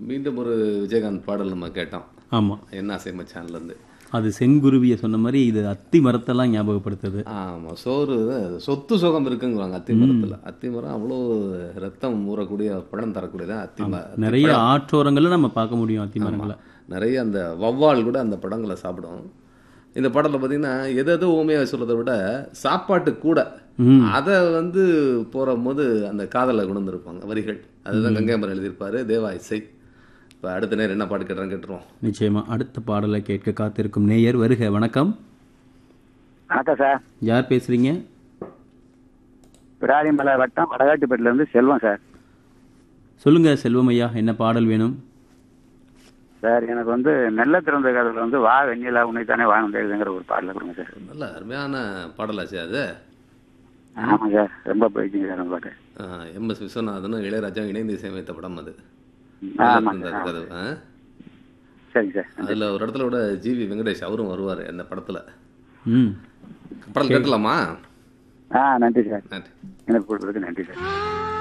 மீண்டும் ஒரு விஜயகாந்த் பாடல் நம்ம கேட்டோம் ஆமாம் என்ன ஆசை மச்சான்லேருந்து அது செங்குருவியை சொன்ன மாதிரி இது அத்தி மரத்தெல்லாம் ஞாபகப்படுத்துது ஆமாம் சோறு சொத்து சுகம் இருக்குங்குவாங்க அத்தி மரத்தில் அத்தி மரம் அவ்வளோ ரத்தம் ஊறக்கூடிய பழம் தரக்கூடியதான் அத்தி மரம் நிறைய ஆற்றோரங்களில் நம்ம பார்க்க முடியும் அத்தி மரங்களை நிறைய அந்த வவ்வால் கூட அந்த படங்களை சாப்பிடும் இந்த படத்தில் பார்த்தீங்கன்னா எது எது ஊமையாக சொல்றதை விட சாப்பாட்டு கூட ம். அதை வந்து போகிற போது அந்த காதலை கொண்டு வந்திருப்பாங்க வரிகள் அதுதான் கங்கைமரம் எழுதியிருப்பாரு தேவா இசை இப்போ அடுத்த நேரம் என்ன பாட்டு கேட்டுறோம் கேட்டுருவோம் நிச்சயமா அடுத்த பாடலை கேட்க காத்திருக்கும் நேயர் வருக வணக்கம் வணக்கம் சார் யார் பேசுறீங்க பிராலிமலை வட்டம் வடகாட்டுப்பேட்டில இருந்து செல்வம் சார் சொல்லுங்க செல்வம் ஐயா என்ன பாடல் வேணும் சார் எனக்கு வந்து நெல்ல திறந்த கதையில் வந்து வா வெண்ணிலா உன்னை தானே வாழ்ந்தேங்கிற ஒரு பாடல கொடுங்க சார் நல்ல அருமையான பாடலாச்சு அது ஆமாம் சார் ரொம்ப போயிடுச்சுங்க சார் அந்த பாட்டு எம் எஸ் விஸ்வநாதனும் இளையராஜாவும் இணைந்து இசையமைத்த படம் அது ஆமாங்க இந்த சார் கதை, ஆ? சரிங்க சார் அதுல ஒரு இடத்துல கூட ஜிவி வெங்கடேஷ் அவரும் வருவார் அந்த படத்துல ம் படம் கேட்கலாமா ஆ நன்றி சார் நன்றி எனக்கு கொடுக்குறதுக்கு நன்றி சார்